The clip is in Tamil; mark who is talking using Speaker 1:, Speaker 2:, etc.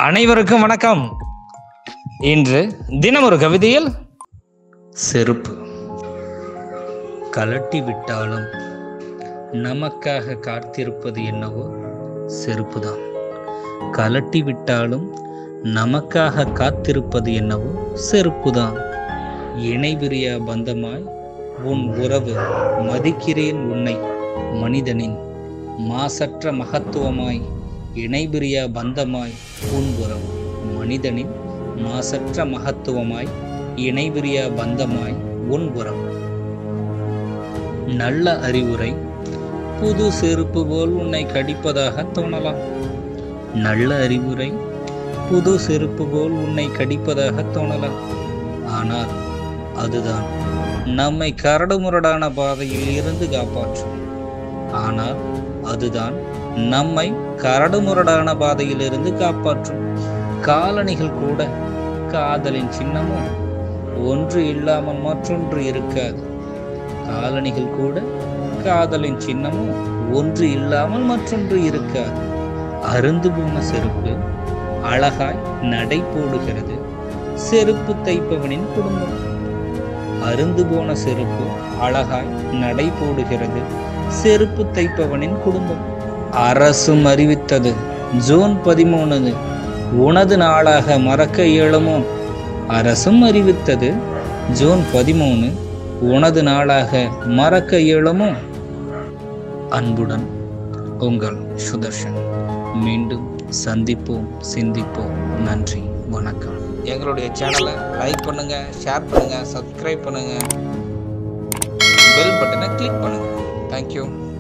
Speaker 1: அனைவருக்கும் வணக்கம் இன்று தினம் ஒரு கவிதையில் செருப்பு கலட்டி விட்டாலும் நமக்காக காத்திருப்பது என்னவோ செருப்புதான் கலட்டி விட்டாலும் நமக்காக காத்திருப்பது என்னவோ செருப்புதான் இணைபிரியா பந்தமாய் உன் உறவு மதிக்கிறேன் உன்னை மனிதனின் மாசற்ற மகத்துவமாய் இணைபிரியா பந்தமாய் உன் உறவு மனிதனின் மாசற்ற மகத்துவமாய் இணைபிரியா பந்தமாய் உன் உறவு நல்ல அறிவுரை புது செருப்பு போல் உன்னை கடிப்பதாக தோணலாம் நல்ல அறிவுரை புது செருப்பு போல் உன்னை கடிப்பதாக தோணலாம் ஆனால் அதுதான் நம்மை கரடுமுரடான பாதையில் இருந்து காப்பாற்றும் ஆனால் அதுதான் நம்மை கரடுமுரடான பாதையிலிருந்து காப்பாற்றும் காலணிகள் கூட காதலின் சின்னமும் ஒன்று இல்லாமல் மற்றொன்று இருக்காது காலணிகள் கூட காதலின் சின்னமும் ஒன்று இல்லாமல் மற்றொன்று இருக்காது அருந்து போன செருப்பு அழகாய் நடை போடுகிறது செருப்பு தைப்பவனின் குடும்பம் அருந்து போன செருப்பு அழகாய் நடை போடுகிறது செருப்பு தைப்பவனின் குடும்பம் அரசும் அறிவித்தது ஜூன் பதிமூணு உனது நாளாக மறக்க இயலுமோ அரசும் அறிவித்தது ஜூன் பதிமூணு உனது நாளாக மறக்க இயலுமோ அன்புடன் உங்கள் சுதர்ஷன் மீண்டும் சந்திப்போம் சிந்திப்போம் நன்றி வணக்கம் எங்களுடைய சேனலை லைக் பண்ணுங்க ஷேர் பண்ணுங்க சப்ஸ்கிரைப் பண்ணுங்க பெல் பட்டனை கிளிக் பண்ணுங்க தேங்க்யூ